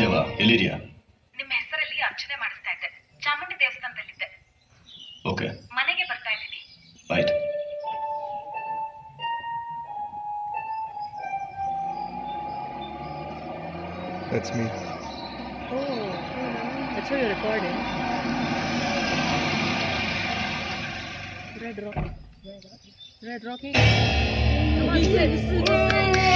ಮಹಾದೇವ ಎಲ್ಲಿದ್ಯಾ ನಿಮ್ಮ ಹೆಸರಲ್ಲಿ ಅರ್ಚನೆ ಮಾಡಿಸ್ತಾ ಇದ್ದೆ ಚಾಮುಂಡಿ ದೇವಸ್ಥಾನದಲ್ಲಿದ್ದೆ ಓಕೆ ಮನೆಗೆ ಬರ್ತಾ ಇದ್ದೀನಿ ಆಯ್ತು That's me. Oh, that's why you're recording. Red Rocky. Red Rocky. Come on, sit.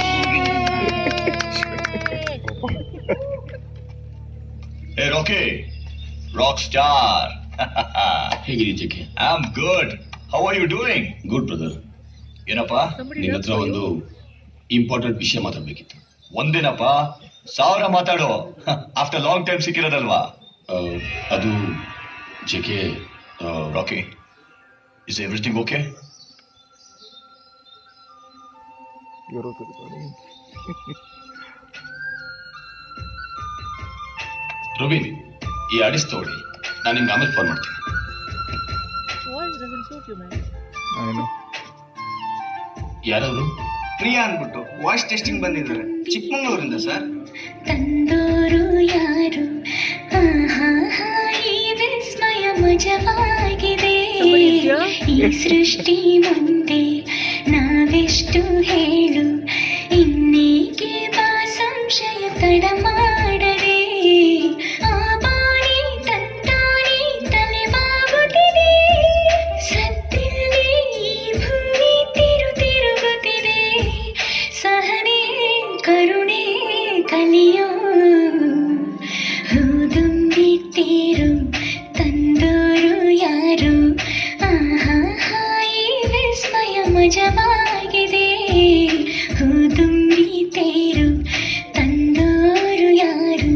ಏ ರಾಕಿ ರಾಕ್ ಸ್ಟಾರ್ ಹೇಗಿದೆ JK I am good how are you doing good brother ಏನಪ್ಪ Somebody ನಿನ್ನ left ಹತ್ರ for ಒಂದು you. ಇಂಪಾರ್ಟೆಂಟ್ ವಿಷಯ ಮಾತಾಡ್ಬೇಕಿತ್ತು ಒಂದೇನಪ್ಪ ಸಾವಿರ ಮಾತಾಡೋ ಆಫ್ಟರ್ ಲಾಂಗ್ ಟೈಮ್ ಸಿಕ್ಕಿರೋದಲ್ವಾ ಆ, ಅದು JK Rocky is everything okay You're okay recording. Rubin ಈ ಆಡಿಸ್ ತಗೊಳ್ಳಿ ನಾನು ನಿಮ್ಗೆ ಆಮೇಲೆ ಫೋನ್ ಮಾಡ್ತೀನಿ Voice doesn't suit you, man. I know. ಯಾರವರು ಪ್ರಿಯಾ ಅಂದ್ಬಿಟ್ಟು ವಾಯ್ಸ್ ಟೆಸ್ಟಿಂಗ್ ಬಂದಿದ್ದಾರೆ ಚಿಕ್ಕಮಂಗ್ಳೂರಿಂದ ಸರ್ ತಂದೋರು ಯಾರು ಆಹಾಹಾ, ಈ ವಿಸ್ಮಯ ಮಜವಾಗಿದೆ Somebody is here? ಈ ಸೃಷ್ಟಿ ಮುಂದೆ ನಾವೆಷ್ಟು ಹೇಳು ಇನ್ನೇಕೆ ಬಾ ಸಂಶಯ ತಡ ಮಾಡದೆ ಆ ಬಾಣಿ ತಂತಾನೆ ತಲೆಬಾಗುತ್ತಿದೆ ಸತ್ತಿಲ್ಲದೆ ಈ ಭೂಮಿ ತಿರು ತಿರುಗುತ್ತಿದೆ ಸಹನೆ ಕರುಣೆ ಕಲಿಯೋ ಹೂದುಂಬಿಟ್ಟಿರು ತಂದೋರು ಯಾರು ಆಹಾ ಈ ವಿಸ್ಮಯ ಮಜವಾಗಿದೆ ಹೂದುಂಬಿಟ್ಟಿರು ತಂದೋರು ಯಾರು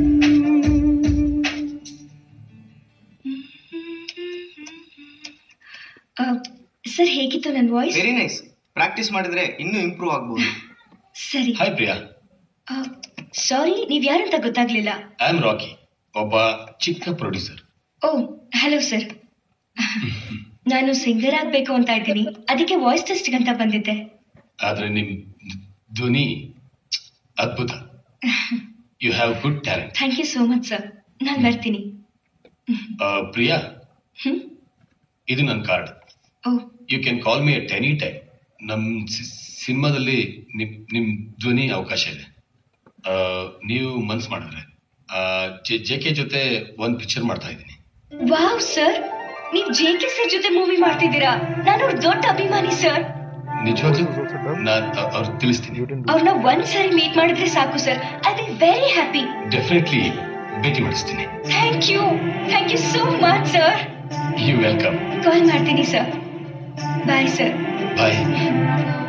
ಸರ್ ಹೇಗಿತ್ತು ನನ್ನ ವಾಯ್ಸ್ ವೆರಿ ನೈಸ್ ಪ್ರಾಕ್ಟೀಸ್ ಮಾಡಿದ್ರೆ ಇನ್ನೂ ಇಂಪ್ರೂವ್ ಆಗ್ಬೋದು ಸರಿ ಹಾಯ್ ಪ್ರಿಯಾ ಸಾರಿ ನೀವ್ ಯಾರಂತ ಗೊತ್ತಾಗ್ಲಿಲ್ಲ ಐ ಆಮ್ ರಾಕಿ ಒಬ್ಬ ಚಿಕ್ಕ ಪ್ರೊಡ್ಯೂಸರ್ ಓ ಹಲೋ ಸರ್ ನಾನು ಸಿಂಗರ್ ಆಗ್ಬೇಕು ಅಂತ ಇದ್ದೀನಿ ಅದಕ್ಕೆ ವಾಯ್ಸ್ ಟೆಸ್ಟ್ ಅಂತ ಬಂದಿದ್ದೆ ಆದ್ರೆ ನಿಮ್ ಧ್ವನಿ ಅದ್ಭುತ you have good talent thank you so much sir ನಾನು ಬರ್ತೀನಿ ಪ್ರಿಯಾ ಹ್ಮ್ ಇದು ನನ್ನ card oh you can call me at any time ನಮ್ ಸಿನಿಮಾದಲ್ಲಿ ನಿಮ್ ನಿಮ್ ಧ್ವನಿ ಅವಕಾಶ ಇದೆ ಆ, ನೀವು ಮನ್ಸ್ ಮಾಡಿದ್ರೆ ಜೆ ಕೆ ಜೊತೆ ಒಂದ್ ಪಿಕ್ಚರ್ ಮಾಡ್ತಾ ಇದ್ದೀನಿ ವಾವ್ ಸರ್ ನೀವ್ ಜೆ ಕೆ ಸರ್ ಜೊತೆ ಮೂವಿ ಮಾಡ್ತಿದ್ದೀರಾ ನಾನು ಅವ್ರ ದೊಡ್ಡ ಅಭಿಮಾನಿ ಸರ್ ನಿಜವಾಗ್ಲೂ This is also done. ನಾನ್ ಅವ್ರು ತಿಳಿಸ್ತೀನಿ You didn't do ಅವ್ರನ್ನ ಒಂದ್ ಸಾರಿ ಮೀಟ್ ಮಾಡಿದ್ರೆ ಸಾಕು sir I be very happy definitely ಭೇಟಿ ಮಾಡಿಸ್ತೀನಿ thank you thank you so much sir you welcome call ಮಾಡ್ತೀನಿ ಸರ್ ಬಾಯ್ ಸರ್ ಬಾಯ್